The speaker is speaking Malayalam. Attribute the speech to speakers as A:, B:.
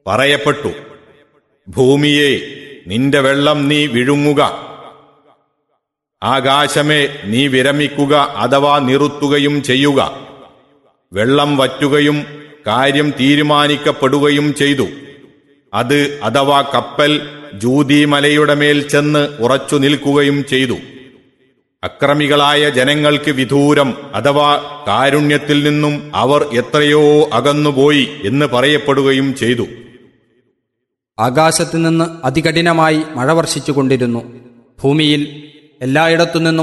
A: പറയപ്പെട്ടു ഭൂമിയെ നിന്റെ വെള്ളം നീ വിഴുങ്ങുക ആകാശമേ നീ വിരമിക്കുക അഥവാ നിറുത്തുകയും ചെയ്യുക വെള്ളം വറ്റുകയും കാര്യം തീരുമാനിക്കപ്പെടുകയും ചെയ്തു അത് അഥവാ കപ്പൽ ജൂതി മലയുടെ മേൽ ചെന്ന് ഉറച്ചു നിൽക്കുകയും ചെയ്തു അക്രമികളായ ജനങ്ങൾക്ക് വിദൂരം അഥവാ കാരുണ്യത്തിൽ നിന്നും അവർ എത്രയോ അകന്നുപോയി എന്ന് പറയപ്പെടുകയും ചെയ്തു
B: ആകാശത്തു നിന്ന് അതികഠിനമായി മഴ വർഷിച്ചുകൊണ്ടിരുന്നു ഭൂമിയിൽ എല്ലായിടത്തു നിന്നും